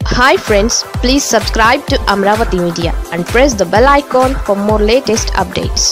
hi friends please subscribe to Amaravati media and press the bell icon for more latest updates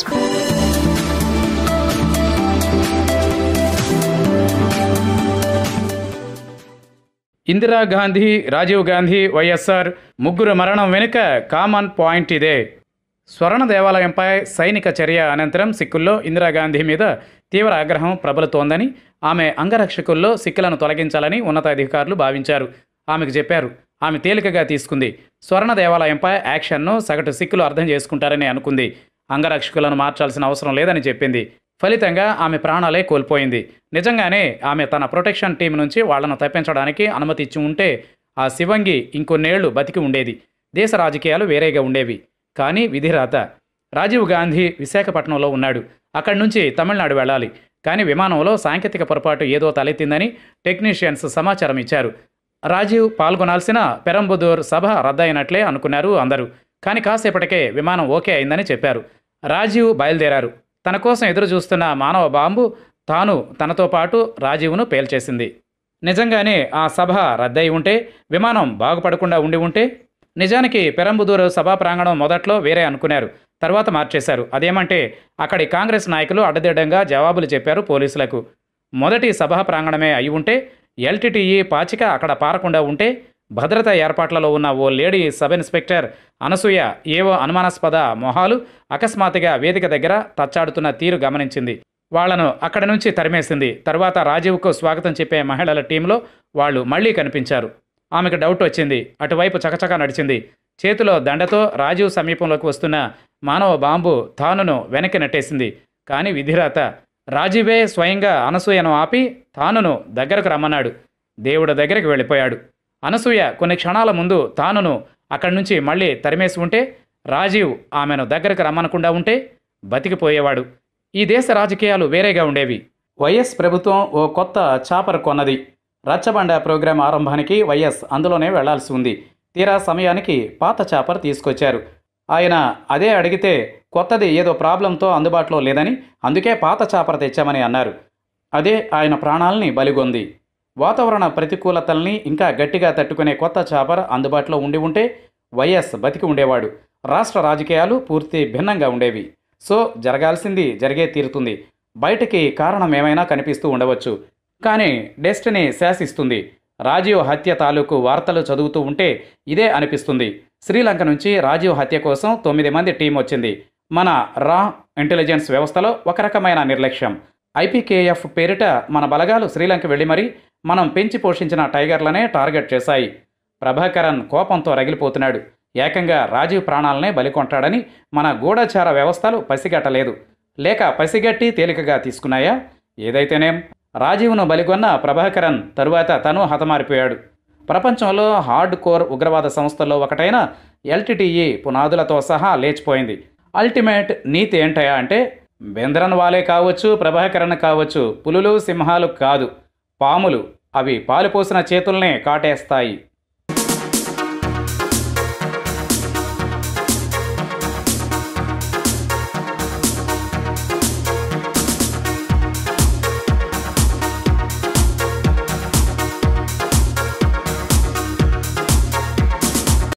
Indira Gandhi Rajiv Gandhi YSR ముగ్గురు మరణం వెనుక common point ఇదే స్వర్ణ దేవాలయంపై సైనిక చర్య అనంతరం సిక్కుల్లో ఇందిరాగాంధీ మీద తీవ్ర ఆగ్రహం ప్రబలుతోందని ఆమె అంగరక్షకుల్లో సిక్కులను తొలగించాలని ఉన్నతాధికారులు భావించారు ఆమెకు చెప్పారు ఆమె తేలికగా తీసుకుంది స్వర్ణ దేవాలయంపై యాక్షన్ను సగటు సిక్కులు అర్థం చేసుకుంటారని అనుకుంది అంగరక్షకులను మార్చాల్సిన అవసరం లేదని చెప్పింది ఫలితంగా ఆమె ప్రాణాలే కోల్పోయింది నిజంగానే ఆమె తన ప్రొటెక్షన్ టీం నుంచి వాళ్లను తప్పించడానికి అనుమతి ఇచ్చి ఉంటే ఆ శివంగి ఇంకొన్నేళ్లు బతికి ఉండేది దేశ రాజకీయాలు వేరేగా ఉండేవి కానీ విధిరాత రాజీవ్ గాంధీ విశాఖపట్నంలో ఉన్నాడు అక్కడి నుంచి తమిళనాడు వెళ్ళాలి కానీ విమానంలో సాంకేతిక పొరపాటు ఏదో తలెత్తిందని టెక్నీషియన్స్ సమాచారం ఇచ్చారు రాజీవ్ పాల్గొనాల్సిన పెరంబుదూర్ సభ రద్దయినట్లే అనుకున్నారు అందరూ కానీ కాసేపటికే విమానం ఓకే అయిందని చెప్పారు రాజీవ్ బయలుదేరారు తన కోసం ఎదురు చూస్తున్న మానవ బాంబు తాను తనతో పాటు రాజీవ్ను పేల్చేసింది నిజంగానే ఆ సభ రద్దయి ఉంటే విమానం బాగుపడకుండా ఉండి ఉంటే నిజానికి పెరంబుదూరు సభా ప్రాంగణం మొదట్లో వేరే అనుకున్నారు తర్వాత మార్చేశారు అదేమంటే అక్కడి కాంగ్రెస్ నాయకులు అడ్డదిడ్డంగా జవాబులు చెప్పారు పోలీసులకు మొదటి సభా ప్రాంగణమే అయి ఉంటే ఎల్టీటీఈ పాచిక అక్కడ పారకుండా ఉంటే భద్రతా ఏర్పాట్లలో ఉన్న ఓ లేడీ సబ్ ఇన్స్పెక్టర్ అనసూయ ఏవో అనుమానాస్పద మొహాలు అకస్మాత్తుగా వేదిక దగ్గర తచ్చాడుతున్న తీరు గమనించింది వాళ్లను అక్కడి నుంచి తరిమేసింది తర్వాత రాజీవ్కు స్వాగతం చెప్పే మహిళల టీంలో వాళ్ళు మళ్ళీ కనిపించారు ఆమెకు డౌట్ వచ్చింది అటువైపు చకచకా నడిచింది చేతిలో దండతో రాజీవ్ సమీపంలోకి వస్తున్న మానవ బాంబు తానును వెనక్కి నెట్టేసింది కానీ విధిరాత రాజీవే స్వయంగా అనసూయను ఆపి తానును దగ్గరకు రమ్మన్నాడు దేవుడి దగ్గరికి వెళ్ళిపోయాడు అనసూయ కొన్ని క్షణాల ముందు తానును అక్కడి నుంచి మళ్ళీ తరిమేసి ఉంటే రాజీవ్ ఆమెను దగ్గరకు రమ్మనకుండా ఉంటే బతికిపోయేవాడు ఈ దేశ రాజకీయాలు వేరేగా ఉండేవి వైఎస్ ప్రభుత్వం ఓ కొత్త చాపర్ కొన్నది రచ్చబండ ప్రోగ్రాం ఆరంభానికి వైఎస్ అందులోనే వెళ్లాల్సి ఉంది తీరా సమయానికి పాత చాపర్ తీసుకొచ్చారు ఆయన అదే అడిగితే కొత్తది ఏదో ప్రాబ్లంతో అందుబాటులో లేదని అందుకే పాత చాపర్ తెచ్చామని అన్నారు అదే ఆయన ప్రాణాలని బలిగొంది వాతావరణ ప్రతికూలతల్ని ఇంకా గట్టిగా తట్టుకునే కొత్త చాపర్ అందుబాటులో ఉండి ఉంటే వైఎస్ బతికి ఉండేవాడు రాష్ట్ర రాజకీయాలు పూర్తి భిన్నంగా ఉండేవి సో జరగాల్సింది జరిగే తీరుతుంది బయటికి కారణం ఏమైనా కనిపిస్తూ ఉండవచ్చు కానీ డెస్టినీ శాసిస్తుంది రాజీవ్ హత్య తాలూకు వార్తలు చదువుతూ ఉంటే ఇదే అనిపిస్తుంది శ్రీలంక నుంచి రాజీవ్ హత్య కోసం తొమ్మిది మంది టీం వచ్చింది మన రా ఇంటెలిజెన్స్ వ్యవస్థలో ఒక రకమైన నిర్లక్ష్యం ఐపీకేఎఫ్ పేరిట మన బలగాలు శ్రీలంక వెళ్ళి మరీ మనం పెంచి పోషించిన టైగర్లనే టార్గెట్ చేశాయి ప్రభాకరన్ కోపంతో రగిలిపోతున్నాడు ఏకంగా రాజీవ్ ప్రాణాలనే బలికొంటాడని మన గూఢచార వ్యవస్థలు పసిగట్టలేదు లేక పసిగట్టి తేలికగా తీసుకున్నాయా ఏదైతేనేం రాజీవ్ను బలిగొన్న ప్రభాకరన్ తరువాత తను హతమారిపోయాడు ప్రపంచంలో హార్డ్ కోర్ ఉగ్రవాద సంస్థల్లో ఒకటైన ఎల్టీటీఈ పునాదులతో సహా లేచిపోయింది అల్టిమేట్ నీతి ఏంటయా అంటే బెంద్రన్ వాలే కావచ్చు ప్రభాకరన్ కావచ్చు పులులు సింహాలు కాదు పాములు అవి పాలుపోసిన చేతుల్నే కాటేస్తాయి